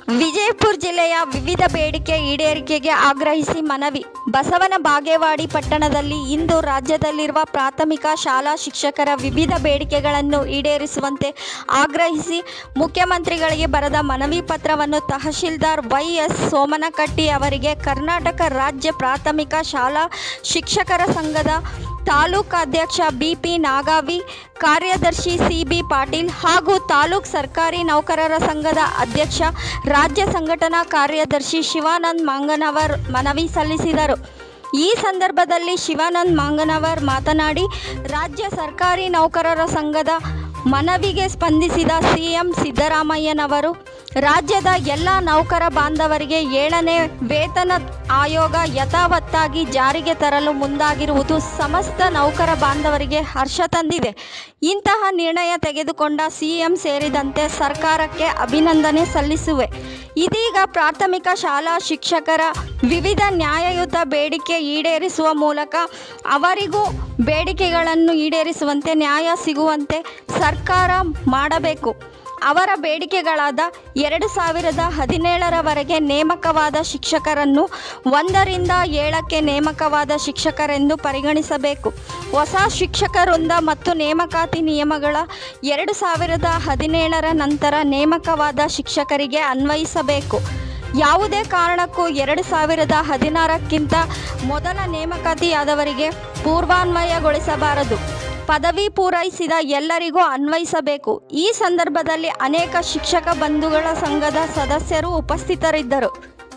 ವಿಜಯಪುರ ಜಿಲ್ಲೆಯ ವಿವಿಧ ಬೇಡಿಕೆ ಈಡೇರಿಕೆಗೆ ಆಗ್ರಹಿಸಿ ಮನವಿ ಬಸವನ ಬಾಗೇವಾಡಿ ಪಟ್ಟಣದಲ್ಲಿ ಇಂದು ರಾಜ್ಯದಲ್ಲಿರುವ ಪ್ರಾಥಮಿಕ ಶಾಲಾ ಶಿಕ್ಷಕರ ವಿವಿಧ ಬೇಡಿಕೆಗಳನ್ನು ಈಡೇರಿಸುವಂತೆ ಆಗ್ರಹಿಸಿ ಮುಖ್ಯಮಂತ್ರಿಗಳಿಗೆ ಬರೆದ ಮನವಿ ಪತ್ರವನ್ನು ತಹಶೀಲ್ದಾರ್ ವೈ ಎಸ್ ಸೋಮನಕಟ್ಟಿ ಅವರಿಗೆ ಕರ್ನಾಟಕ ರಾಜ್ಯ ಪ್ರಾಥಮಿಕ ಶಾಲಾ ಶಿಕ್ಷಕರ ಸಂಘದ ತಾಲೂಕಾಧ್ಯಕ್ಷ ಬಿಪಿ ನಾಗಾವಿ ಕಾರ್ಯದರ್ಶಿ ಸಿಬಿ ಪಾಟೀಲ್ ಹಾಗೂ ತಾಲೂಕ್ ಸರ್ಕಾರಿ ನೌಕರರ ಸಂಘದ ಅಧ್ಯಕ್ಷ ರಾಜ್ಯ ಸಂಘಟನಾ ಕಾರ್ಯದರ್ಶಿ ಶಿವಾನಂದ್ ಮಾಂಗನವರ್ ಮನವಿ ಸಲ್ಲಿಸಿದರು ಈ ಸಂದರ್ಭದಲ್ಲಿ ಶಿವಾನಂದ್ ಮಾಂಗನವರ್ ಮಾತನಾಡಿ ರಾಜ್ಯ ಸರ್ಕಾರಿ ನೌಕರರ ಸಂಘದ ಮನವಿಗೆ ಸ್ಪಂದಿಸಿದ ಸಿಎಂ ಸಿದ್ದರಾಮಯ್ಯನವರು ರಾಜ್ಯದ ಎಲ್ಲ ನೌಕರ ಬಾಂಧವರಿಗೆ ಏಳನೇ ವೇತನ ಆಯೋಗ ಯಥಾವತ್ತಾಗಿ ಜಾರಿಗೆ ತರಲು ಮುಂದಾಗಿರುವುದು ಸಮಸ್ತ ನೌಕರ ಬಾಂಧವರಿಗೆ ಹರ್ಷ ತಂದಿದೆ ಇಂತಹ ನಿರ್ಣಯ ತೆಗೆದುಕೊಂಡ ಸಿಎಂ ಸೇರಿದಂತೆ ಸರ್ಕಾರಕ್ಕೆ ಅಭಿನಂದನೆ ಸಲ್ಲಿಸುವೆ ಇದೀಗ ಪ್ರಾಥಮಿಕ ಶಾಲಾ ಶಿಕ್ಷಕರ ವಿವಿಧ ನ್ಯಾಯಯುತ ಬೇಡಿಕೆ ಈಡೇರಿಸುವ ಮೂಲಕ ಅವರಿಗೂ ಬೇಡಿಕೆಗಳನ್ನು ಈಡೇರಿಸುವಂತೆ ನ್ಯಾಯ ಸಿಗುವಂತೆ ಸರ್ಕಾರ ಮಾಡಬೇಕು ಅವರ ಬೇಡಿಕೆಗಳಾದ ಎರಡು ಸಾವಿರದ ಹದಿನೇಳರವರೆಗೆ ನೇಮಕವಾದ ಶಿಕ್ಷಕರನ್ನು ಒಂದರಿಂದ ಏಳಕ್ಕೆ ನೇಮಕವಾದ ಶಿಕ್ಷಕರೆಂದು ಪರಿಗಣಿಸಬೇಕು ಹೊಸ ಶಿಕ್ಷಕ ವೃಂದ ಮತ್ತು ನೇಮಕಾತಿ ನಿಯಮಗಳ ಎರಡು ಸಾವಿರದ ಹದಿನೇಳರ ನಂತರ ನೇಮಕವಾದ ಶಿಕ್ಷಕರಿಗೆ ಅನ್ವಯಿಸಬೇಕು ಯಾವುದೇ ಕಾರಣಕ್ಕೂ ಎರಡು ಸಾವಿರದ ಹದಿನಾರಕ್ಕಿಂತ ಮೊದಲ ನೇಮಕಾತಿಯಾದವರಿಗೆ ಪೂರ್ವಾನ್ವಯಗೊಳಿಸಬಾರದು ಪದವಿ ಪೂರೈಸಿದ ಎಲ್ಲರಿಗೂ ಅನ್ವಯಿಸಬೇಕು ಈ ಸಂದರ್ಭದಲ್ಲಿ ಅನೇಕ ಶಿಕ್ಷಕ ಬಂಧುಗಳ ಸಂಘದ ಸದಸ್ಯರು ಉಪಸ್ಥಿತರಿದ್ದರು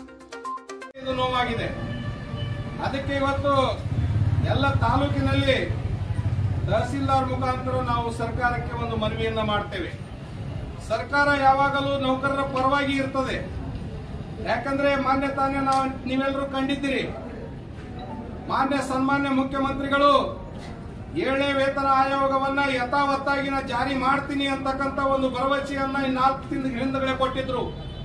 ಇದು ನೋವಾಗಿದೆ ಅದಕ್ಕೆ ಇವತ್ತು ಎಲ್ಲ ತಾಲೂಕಿನಲ್ಲಿ ತಹಸೀಲ್ದಾರ್ ಮುಖಾಂತರ ನಾವು ಸರ್ಕಾರಕ್ಕೆ ಒಂದು ಮನವಿಯನ್ನ ಮಾಡ್ತೇವೆ ಸರ್ಕಾರ ಯಾವಾಗಲೂ ನೌಕರರ ಪರವಾಗಿ ಇರ್ತದೆ ಯಾಕಂದ್ರೆ ಮಾನ್ಯ ತಾನೇ ನಾವು ನೀವೆಲ್ಲರೂ ಕಂಡಿದ್ದೀರಿ ಮಾನ್ಯ ಸನ್ಮಾನ್ಯ ಮುಖ್ಯಮಂತ್ರಿಗಳು ಏಳನೇ ವೇತನ ಆಯೋಗವನ್ನ ಯಥಾವತ್ತಾಗಿ ನಾ ಜಾರಿ ಮಾಡ್ತೀನಿ ಅಂತಕ್ಕಂತ ಒಂದು ಭರವಸೆಯನ್ನ ಈ ನಾಲ್ಕು ತಿಂಗಳ ಹಿಂದಗಡೆ ಕೊಟ್ಟಿದ್ರು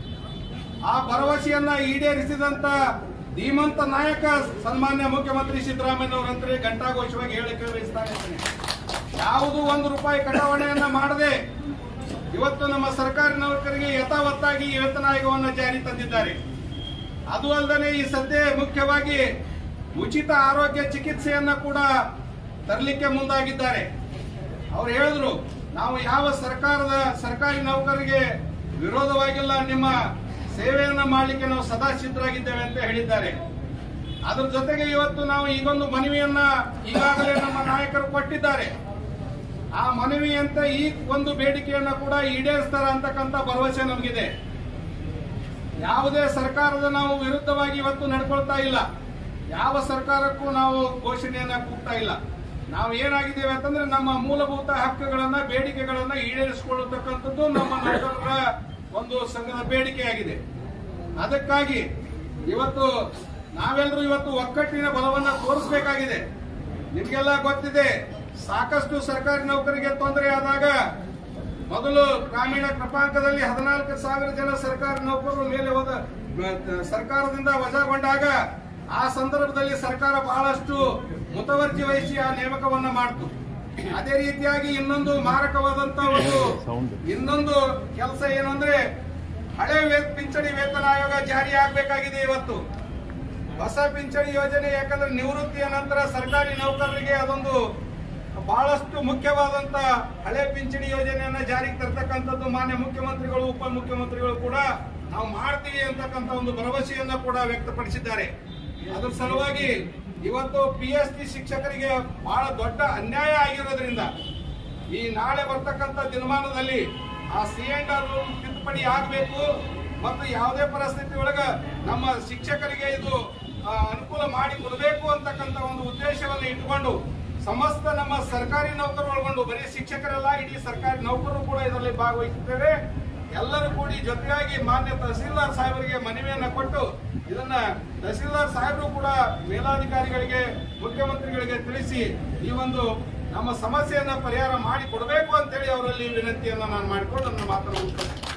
ಆ ಭರವಸೆಯನ್ನ ಈಡೇರಿಸಿದಂತ ಧೀಮಂತ ನಾಯಕ ಸನ್ಮಾನ್ಯ ಮುಖ್ಯಮಂತ್ರಿ ಸಿದ್ದರಾಮಯ್ಯನವರಂದ್ರೆ ಘಂಟಾಘೋಷವಾಗಿ ಹೇಳಿಕೆ ಬಯಸ್ತಾ ಇದ್ದೇನೆ ಯಾವುದೂ ಒಂದು ರೂಪಾಯಿ ಕಟಾವಣೆಯನ್ನ ಮಾಡದೆ ಇವತ್ತು ನಮ್ಮ ಸರ್ಕಾರಿ ನೌಕರಿಗೆ ಯಥಾವತ್ತಾಗಿ ಈ ವೇತನ ಆಯೋಗವನ್ನು ಜಾರಿ ತಂದಿದ್ದಾರೆ ಅದು ಅಲ್ಲದೆ ಈ ಸದ್ಯ ಮುಖ್ಯವಾಗಿ ಉಚಿತ ಆರೋಗ್ಯ ಚಿಕಿತ್ಸೆಯನ್ನ ಕೂಡ ತರಲಿಕ್ಕೆ ಮುಂದಾಗಿದ್ದಾರೆ ಅವ್ರು ಹೇಳಿದ್ರು ನಾವು ಯಾವ ಸರ್ಕಾರದ ಸರ್ಕಾರಿ ನೌಕರರಿಗೆ ವಿರೋಧವಾಗಿಲ್ಲ ನಿಮ್ಮ ಸೇವೆಯನ್ನ ಮಾಡಲಿಕ್ಕೆ ನಾವು ಸದಾ ಸಿದ್ಧರಾಗಿದ್ದೇವೆ ಅಂತ ಹೇಳಿದ್ದಾರೆ ಅದ್ರ ಜೊತೆಗೆ ಇವತ್ತು ನಾವು ಈಗೊಂದು ಮನವಿಯನ್ನ ಈಗಾಗಲೇ ನಮ್ಮ ನಾಯಕರು ಕೊಟ್ಟಿದ್ದಾರೆ ಆ ಮನವಿಯಂತೆ ಈ ಒಂದು ಬೇಡಿಕೆಯನ್ನ ಕೂಡ ಈಡೇರಿಸ್ತಾರ ಅಂತಕ್ಕಂಥ ಭರವಸೆ ನಮಗಿದೆ ಯಾವುದೇ ಸರ್ಕಾರದ ನಾವು ವಿರುದ್ಧವಾಗಿ ಇವತ್ತು ನಡ್ಕೊಳ್ತಾ ಇಲ್ಲ ಯಾವ ಸರ್ಕಾರಕ್ಕೂ ನಾವು ಘೋಷಣೆಯನ್ನ ಕೂಗ್ತಾ ಇಲ್ಲ ನಾವು ಏನಾಗಿದ್ದೇವೆ ಅಂತಂದ್ರೆ ನಮ್ಮ ಮೂಲಭೂತ ಹಕ್ಕುಗಳನ್ನ ಬೇಡಿಕೆಗಳನ್ನ ಈಡೇರಿಸಿಕೊಳ್ಳತಕ್ಕಂಥದ್ದು ನಮ್ಮ ನೌಕರರ ಒಂದು ಸಂಘದ ಬೇಡಿಕೆಯಾಗಿದೆ ಅದಕ್ಕಾಗಿ ಇವತ್ತು ನಾವೆಲ್ಲರೂ ಇವತ್ತು ಒಕ್ಕಟ್ಟಿನ ಬಲವನ್ನ ತೋರಿಸಬೇಕಾಗಿದೆ ನಿಮ್ಗೆಲ್ಲ ಗೊತ್ತಿದೆ ಸಾಕಷ್ಟು ಸರ್ಕಾರಿ ನೌಕರಿಗೆ ತೊಂದರೆ ಆದಾಗ ಮೊದಲು ಗ್ರಾಮೀಣ ಕೃಪಾಂಕದಲ್ಲಿ ಹದಿನಾಲ್ಕು ಸಾವಿರ ಜನ ಸರ್ಕಾರಿ ನೌಕರರು ಮೇಲೆ ಹೋದ ಸರ್ಕಾರದಿಂದ ವಜಾಗೊಂಡಾಗ ಆ ಸಂದರ್ಭದಲ್ಲಿ ಸರ್ಕಾರ ಬಹಳಷ್ಟು ಮುತವರ್ಜಿ ವಹಿಸಿ ಆ ನೇಮಕವನ್ನ ಮಾಡಿತು ಅದೇ ರೀತಿಯಾಗಿ ಇನ್ನೊಂದು ಮಾರಕವಾದಂತ ಒಂದು ಇನ್ನೊಂದು ಕೆಲಸ ಏನು ಅಂದ್ರೆ ಹಳೆ ವೇ- ಪಿಂಚಣಿ ವೇತನ ಆಯೋಗ ಜಾರಿ ಆಗ್ಬೇಕಾಗಿದೆ ಇವತ್ತು ಹೊಸ ಪಿಂಚಣಿ ಯೋಜನೆ ಯಾಕಂದ್ರೆ ನಿವೃತ್ತಿಯ ನಂತರ ಸರ್ಕಾರಿ ನೌಕರರಿಗೆ ಅದೊಂದು ಬಹಳಷ್ಟು ಮುಖ್ಯವಾದಂತ ಹಳೆ ಪಿಂಚಣಿ ಯೋಜನೆಯನ್ನ ಜಾರಿಗೆ ತರ್ತಕ್ಕಂಥದ್ದು ಮಾನ್ಯ ಮುಖ್ಯಮಂತ್ರಿಗಳು ಉಪಮುಖ್ಯಮಂತ್ರಿಗಳು ಕೂಡ ನಾವು ಮಾಡ್ತೀವಿ ಅಂತಕ್ಕಂಥ ಒಂದು ಭರವಸೆಯನ್ನ ಕೂಡ ವ್ಯಕ್ತಪಡಿಸಿದ್ದಾರೆ ಅದ್ರ ಸಲುವಾಗಿ ಇವತ್ತು ಪಿ ಎಸ್ ಟಿ ಶಿಕ್ಷಕರಿಗೆ ಬಹಳ ದೊಡ್ಡ ಅನ್ಯಾಯ ಆಗಿರೋದ್ರಿಂದ ಈ ನಾಳೆ ಬರ್ತಕ್ಕಂಥ ದಿನಮಾನದಲ್ಲಿ ಆ ಸಿ ಅಂಡ್ ಆರ್ ತಿದ್ದುಪಡಿ ಆಗಬೇಕು ಮತ್ತು ಯಾವುದೇ ಪರಿಸ್ಥಿತಿ ಒಳಗ ನಮ್ಮ ಶಿಕ್ಷಕರಿಗೆ ಇದು ಆ, ಅನುಕೂಲ ಮಾಡಿ ಕೊಡಬೇಕು ಅಂತಕ್ಕಂಥ ಒಂದು ಉದ್ದೇಶವನ್ನು ಇಟ್ಟುಕೊಂಡು ಸಮಸ್ತ ನಮ್ಮ ಸರ್ಕಾರಿ ನೌಕರರು ಒಳಗೊಂಡು ಬರೀ ಶಿಕ್ಷಕರೆಲ್ಲ ಇಡೀ ಸರ್ಕಾರಿ ನೌಕರರು ಕೂಡ ಇದರಲ್ಲಿ ಭಾಗವಹಿಸುತ್ತೇವೆ ಎಲ್ಲರೂ ಕೂಡಿ ಜೊತೆಯಾಗಿ ಮಾನ್ಯ ತಹಸೀಲ್ದಾರ್ ಸಾಹೇಬರಿಗೆ ಮನವಿಯನ್ನ ಕೊಟ್ಟು ಇದನ್ನ ತಹಸೀಲ್ದಾರ್ ಸಾಹೇಬರು ಕೂಡ ಮೇಲಾಧಿಕಾರಿಗಳಿಗೆ ಮುಖ್ಯಮಂತ್ರಿಗಳಿಗೆ ತಿಳಿಸಿ ಈ ಒಂದು ನಮ್ಮ ಸಮಸ್ಯೆಯನ್ನ ಪರಿಹಾರ ಮಾಡಿ ಕೊಡಬೇಕು ಅಂತೇಳಿ ಅವರಲ್ಲಿ ವಿನಂತಿಯನ್ನ ನಾನು ಮಾಡಿಕೊಂಡು ನನ್ನ ಮಾತನ್ನು ಮುಗಿಸ್ತೇನೆ